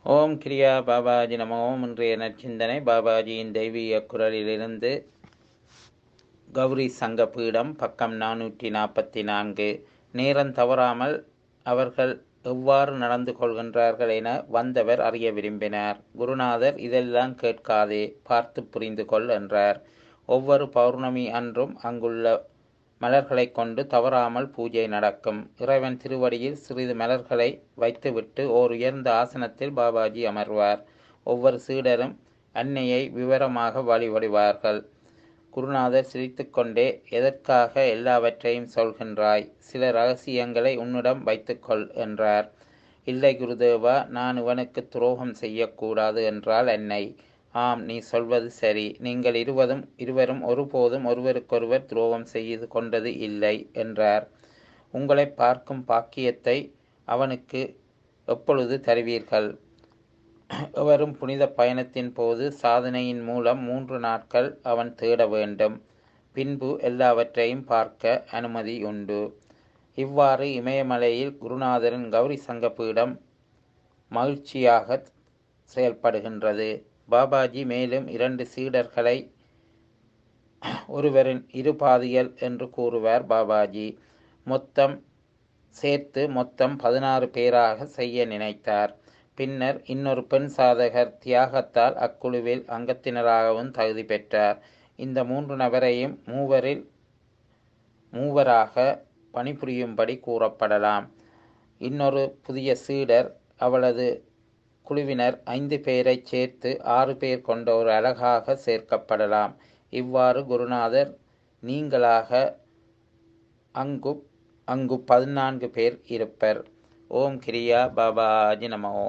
ஓம் கிரியா பாபாஜி நம ஓம் இன்றைய நற்சிந்தனை பாபாஜியின் தெய்வீக குரலிலிருந்து கௌரி சங்க பீடம் பக்கம் நானூற்றி நாற்பத்தி நான்கு நேரம் தவறாமல் அவர்கள் எவ்வாறு நடந்து கொள்கின்றார்கள் என வந்தவர் அறிய விரும்பினார் குருநாதர் இதெல்லாம் கேட்காதே பார்த்து புரிந்து கொள் என்றார் ஒவ்வொரு பௌர்ணமி அன்றும் அங்குள்ள மலர்களை கொண்டு தவறாமல் பூஜை நடக்கும் இறைவன் திருவடியில் சிறிது மலர்களை வைத்துவிட்டு ஓர் உயர்ந்த ஆசனத்தில் பாபாஜி அமர்வார் ஒவ்வொரு சீடரும் அன்னையை விவரமாக வழிபடுவார்கள் குருநாதர் சிரித்துக்கொண்டே எதற்காக எல்லாவற்றையும் சொல்கின்றாய் சில ரகசியங்களை உன்னிடம் வைத்துக்கொள் என்றார் இல்லை குருதேவா நான் இவனுக்கு துரோகம் செய்யக்கூடாது என்றால் என்னை ஆம் நீ சொல்வது சரி நீங்கள் இருவதும் இருவரும் ஒருபோதும் ஒருவருக்கொருவர் துரோகம் செய்து கொண்டது இல்லை என்றார் உங்களை பார்க்கும் பாக்கியத்தை அவனுக்கு எப்பொழுது தருவீர்கள் எவரும் புனித பயணத்தின் போது சாதனையின் மூலம் மூன்று நாட்கள் அவன் தேட வேண்டும் பின்பு எல்லாவற்றையும் பார்க்க அனுமதி உண்டு இவ்வாறு இமயமலையில் குருநாதரின் கௌரி சங்க பீடம் மகிழ்ச்சியாக செயல்படுகின்றது பாபாஜி மேலும் இரண்டு சீடர்களை ஒருவரின் இரு பாதிகள் என்று கூறுவார் பாபாஜி மொத்தம் சேர்த்து மொத்தம் பதினாறு பேராக செய்ய நினைத்தார் பின்னர் இன்னொரு பெண் சாதகர் தியாகத்தால் அக்குழுவில் அங்கத்தினராகவும் தகுதி பெற்றார் இந்த மூன்று நபரையும் மூவரில் மூவராக பணிபுரியும்படி கூறப்படலாம் இன்னொரு புதிய சீடர் அவளது குழுவினர் ஐந்து பேரை சேர்த்து ஆறு பேர் கொண்ட ஒரு அழகாக சேர்க்கப்படலாம் இவ்வாறு குருநாதர் நீங்களாக அங்கு அங்கு பதினான்கு பேர் இருப்பர் ஓம் கிரியா பாபாஜி நம ஓம்